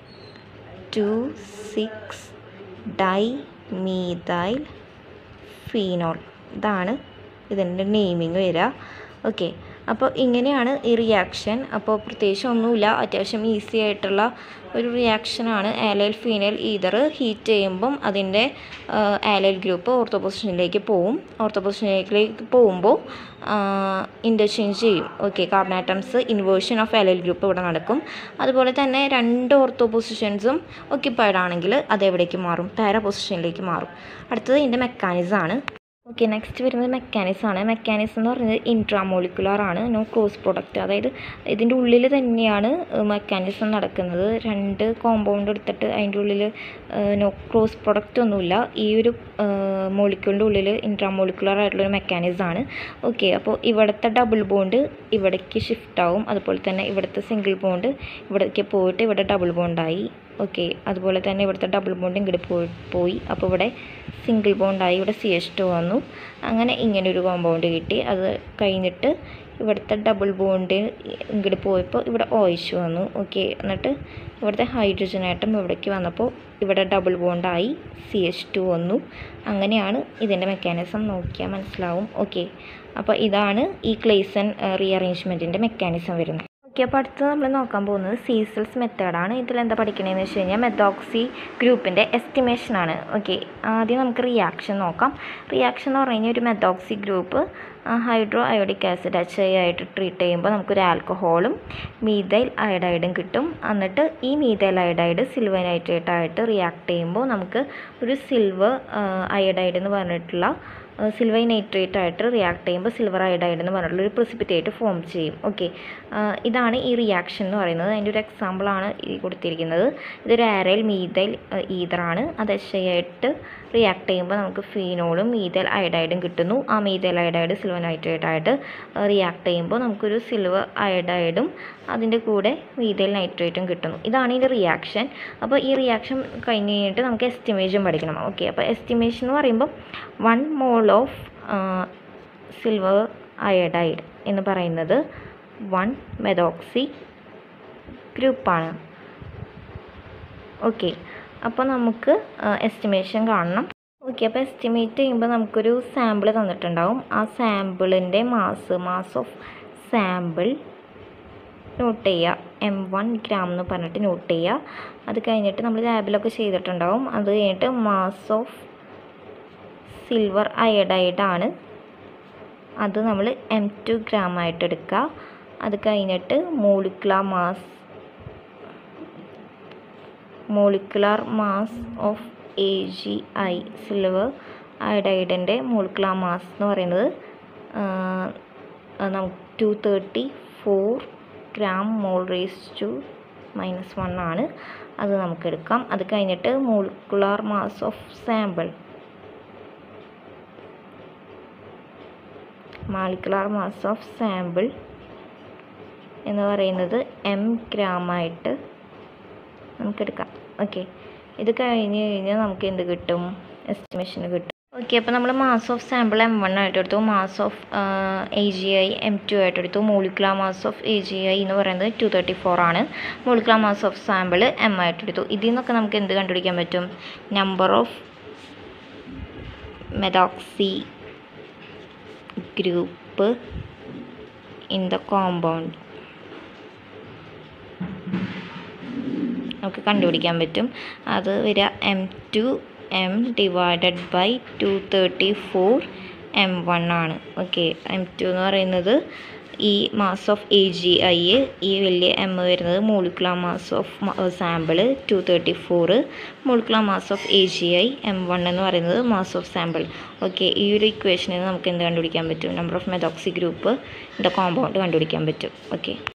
two six di methyl phenol ഇതാണ് ഇതിൻ്റെ നെയിമിങ് വരിക ഓക്കെ അപ്പോൾ ഇങ്ങനെയാണ് ഈ റിയാക്ഷൻ അപ്പോൾ പ്രത്യേകിച്ച് ഒന്നുമില്ല അത്യാവശ്യം ഈസി ആയിട്ടുള്ള ഒരു റിയാക്ഷനാണ് ആലൈൽ ഫീനൽ ഈതർ ഹീറ്റ് ചെയ്യുമ്പം അതിൻ്റെ ആലൈൽ ഗ്രൂപ്പ് ഓർത്തോ പൊസിഷനിലേക്ക് പോവും ഓർത്തോ പൊസിഷനിലേക്ക് പോകുമ്പോൾ ഇൻ്റർചേഞ്ച് ചെയ്യും okay carbon atoms inversion of allyl group ഇവിടെ നടക്കും അതുപോലെ തന്നെ രണ്ട് ഓർത്തോ പൊസിഷൻസും ഒക്യുപ്പൈഡ് ആണെങ്കിൽ അത് എവിടേക്ക് മാറും പാര പൊസിഷനിലേക്ക് മാറും അടുത്തത് ഇതിൻ്റെ മെക്കാനിസം ആണ് ഓക്കെ നെക്സ്റ്റ് വരുന്നത് മെക്കാനിസം ആണ് മെക്കാനിസം എന്ന് പറയുന്നത് ഇൻട്രാമോളിക്കുലാർ ആണ് നോ ക്രോസ് പ്രൊഡക്റ്റ് അതായത് ഇതിൻ്റെ ഉള്ളിൽ തന്നെയാണ് മെക്കാനിസം നടക്കുന്നത് രണ്ട് കോമ്പൗണ്ട് എടുത്തിട്ട് അതിൻ്റെ ഉള്ളിൽ നോ ക്രോസ് പ്രൊഡക്റ്റ് ഒന്നുമില്ല ഈ ഒരു മോളിക്യൂളിൻ്റെ ഉള്ളിൽ ഇൻട്രാമോളിക്കുലാർ ആയിട്ടുള്ളൊരു മെക്കാനിസം ആണ് ഓക്കെ അപ്പോൾ ഇവിടുത്തെ ഡബിൾ ബോണ്ട് ഇവിടേക്ക് ഷിഫ്റ്റ് ആവും അതുപോലെ തന്നെ ഇവിടുത്തെ സിംഗിൾ ബോണ്ട് ഇവിടേക്ക് പോയിട്ട് ഇവിടെ ഡബിൾ ബോണ്ടായി ഓക്കെ അതുപോലെ തന്നെ ഇവിടുത്തെ ഡബിൾ ബോണ്ട് ഇങ്ങോട്ട് പോയി പോയി അപ്പോൾ ഇവിടെ സിംഗിൾ ബോണ്ടായി ഇവിടെ സി എച്ച് ടു വന്നു അങ്ങനെ ഇങ്ങനെ ഒരു കോമ്പൗണ്ട് കിട്ടി അത് കഴിഞ്ഞിട്ട് ഇവിടുത്തെ ഡബിൾ ബോണ്ട് ഇങ്ങോട്ട് പോയപ്പോൾ ഇവിടെ ഓയിച്ച് വന്നു ഓക്കെ എന്നിട്ട് ഇവിടുത്തെ ഹൈഡ്രജൻ ആറ്റം ഇവിടേക്ക് വന്നപ്പോൾ ഇവിടെ ഡബിൾ ബോണ്ടായി സി എച്ച് ടു വന്നു അങ്ങനെയാണ് ഇതിൻ്റെ മെക്കാനിസം നോക്കിയാൽ മനസ്സിലാവും ഓക്കെ അപ്പോൾ ഇതാണ് ഈ ക്ലേസൺ റീഅറേഞ്ച്മെൻറ്റിൻ്റെ മെക്കാനിസം വരുന്നത് ഓക്കെ അപ്പോൾ അടുത്ത് നമ്മൾ നോക്കാൻ പോകുന്നത് സീസൽസ് മെത്തേഡാണ് ഇതിലെന്താ പഠിക്കണതെന്ന് വെച്ച് കഴിഞ്ഞാൽ മെത്തോക്സി ഗ്രൂപ്പിൻ്റെ എസ്റ്റിമേഷനാണ് ഓക്കെ ആദ്യം നമുക്ക് റിയാക്ഷൻ നോക്കാം റിയാക്ഷൻ എന്ന് പറഞ്ഞു കഴിഞ്ഞാൽ ഒരു methoxy group hydro iodic acid H I ആയിട്ട് ട്രീറ്റ് ചെയ്യുമ്പോൾ നമുക്കൊരു ആൽക്കഹോളും മീതൈൽ അയഡൈഡും കിട്ടും എന്നിട്ട് ഈ മീതൈൽ അയഡൈഡ് സിൽവർ നൈട്രേറ്റ് ആയിട്ട് റിയാക്ട് ചെയ്യുമ്പോൾ നമുക്ക് ഒരു സിൽവർ അയഡൈഡ് എന്ന് പറഞ്ഞിട്ടുള്ള സിൽവർ നൈട്രേറ്റ് ആയിട്ട് റിയാക്ട് ചെയ്യുമ്പോൾ സിൽവർ അയഡൈഡ് എന്ന് പറഞ്ഞിട്ടുള്ള ഒരു പ്രിസിപ്പിറ്റേറ്റ് ഫോം ചെയ്യും ഓക്കെ ഇതാണ് ഈ റിയാക്ഷൻ എന്ന് പറയുന്നത് അതിൻ്റെ ഒരു എക്സാമ്പിളാണ് ഈ കൊടുത്തിരിക്കുന്നത് ഇതൊരു ആരൈൽ മീതൈൽ ഈതറാണ് അത് എച്ച് ഐ ആയിട്ട് റിയാക്ട് ചെയ്യുമ്പോൾ നമുക്ക് ഫീനോളും മീതൈൽ അയഡൈഡും കിട്ടുന്നു ആ മീതൈൽ അയഡൈഡ് സിൽവർ നൈട്രേറ്റ് ആയിട്ട് റിയാക്ട് ചെയ്യുമ്പോൾ നമുക്കൊരു സിൽവർ അയഡൈഡും അതിൻ്റെ കൂടെ മീതൈൽ നൈട്രേറ്റും കിട്ടുന്നു ഇതാണ് ഇതിൻ്റെ റിയാക്ഷൻ അപ്പോൾ ഈ റിയാക്ഷൻ കഴിഞ്ഞ് കഴിഞ്ഞിട്ട് നമുക്ക് എസ്റ്റിമേഷൻ പഠിക്കണം ഓക്കെ അപ്പോൾ എസ്റ്റിമേഷൻ എന്ന് പറയുമ്പോൾ one mole of silver iodide എന്ന് പറയുന്നത് വൺ മെതോക്സി ഗ്രൂപ്പാണ് ഓക്കെ അപ്പോൾ നമുക്ക് എസ്റ്റിമേഷൻ കാണണം ഓക്കെ അപ്പോൾ എസ്റ്റിമേറ്റ് ചെയ്യുമ്പോൾ നമുക്കൊരു സാമ്പിൾ തന്നിട്ടുണ്ടാവും ആ സാമ്പിളിൻ്റെ mass mass of sample note ചെയ്യുക എം വൺ ഗ്രാം എന്ന് പറഞ്ഞിട്ട് നോട്ട് ചെയ്യുക അത് കഴിഞ്ഞിട്ട് നമ്മൾ ലാബിലൊക്കെ ചെയ്തിട്ടുണ്ടാവും അത് കഴിഞ്ഞിട്ട് മാസ് ഓഫ് സിൽവർ അയഡൈഡാണ് അത് നമ്മൾ എം ടു ഗ്രാം ആയിട്ട് എടുക്കുക അത് കഴിഞ്ഞിട്ട് molecular mass molecular mass of A G I silver അയഡൈഡിൻ്റെ മോളിക്കുലാർ മാസ് എന്ന് പറയുന്നത് നമുക്ക് two thirty four gram mole raise to minus one ആണ് അത് നമുക്ക് എടുക്കാം അത് കഴിഞ്ഞിട്ട് molecular mass of sample molecular mass of sample എന്ന് പറയുന്നത് എം ഗ്രാമായിട്ട് നമുക്കെടുക്കാം ഓക്കെ ഇത് കഴിഞ്ഞ് കഴിഞ്ഞാൽ നമുക്ക് എന്ത് കിട്ടും എസ്റ്റിമേഷൻ കിട്ടും ഓക്കെ അപ്പോൾ നമ്മൾ mass of sample M one ആയിട്ട് എടുത്തു mass of A G I M two ആയിട്ട് എടുത്തു molecular mass of A G I എന്ന് പറയുന്നത് ടു തേർട്ടി ഫോർ ആണ് molecular mass of sample M ആയിട്ട് എടുത്തു ഇതിൽ നിന്നൊക്കെ നമുക്ക് എന്ത് കണ്ടുപിടിക്കാൻ പറ്റും number of methoxy group in the compound നമുക്ക് കണ്ടുപിടിക്കാൻ പറ്റും അത് വരിക M two M divided by two thirty four M one ആണ് ഓക്കെ എം ടു എന്ന് പറയുന്നത് ഈ mass of A G I ഈ വലിയ എം വരുന്നത് molecular mass of sample two thirty four molecular mass of A G I M one എന്ന് പറയുന്നത് mass of sample okay ഈ ഒരു ഇക്വേഷനിൽ നിന്ന് നമുക്ക് എന്ത് കണ്ടുപിടിക്കാൻ പറ്റും നമ്പർ ഓഫ് മെതോക്സി ഗ്രൂപ്പ് ഇൻ്റെ കോമ്പൗണ്ട് കണ്ടുപിടിക്കാൻ പറ്റും ഓക്കെ